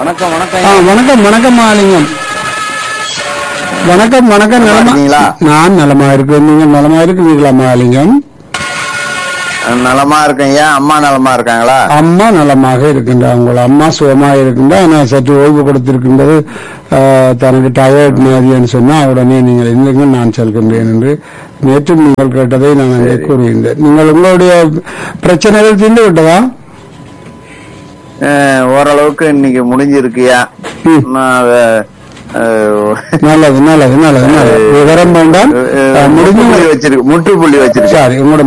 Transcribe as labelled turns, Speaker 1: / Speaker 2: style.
Speaker 1: வணக்கம் வணக்கம்
Speaker 2: ஆ வணக்கம் வணக்கம் மாலிங்கம் வணக்கம் வணக்கம்
Speaker 1: நலமா
Speaker 2: நலமா
Speaker 1: இருக்கீங்களா?
Speaker 2: நான் நலமா இருக்கேன் நீங்கள் நலமா இருக்கிறீர்களா மாலிங்கம்
Speaker 1: நலமா இருக்கேன் ஏன் அம்மா நலமா இருக்காங்களா
Speaker 2: அம்மா நலமாக இருக்கின்றார் உங்கள் அம்மா சுகமாக இருக்கின்றார் ஆனால் சற்று ஓய்வு கொடுத்திருக்கின்றது ஆ, தனக்கு டயர்ட் மாதிரின்னு சொன்னா உடனே நீங்கள் இருந்துங்க நான் செல்கின்றேன் என்று நேற்று நீங்கள் கேட்டதை நான் அங்கே கூறுகின்றேன் நீங்கள் உங்களுடைய பிரச்சனைகள் தீர்ந்து விட்டதா
Speaker 1: அஹ், ஓரளவுக்கு இன்னைக்கு முடிஞ்சிருக்கியா
Speaker 2: ம்.
Speaker 1: நான் அத, அஹ்,
Speaker 2: நல்லது நல்லது நல்லது நல்லது விவரம் வேண்டாம் ஆ, முடிஞ்சு
Speaker 1: முற்றுப்புள்ளி வச்சிருக்கு முற்றுப்புள்ளி வச்சிருக்கேன்
Speaker 2: சரி உங்களோட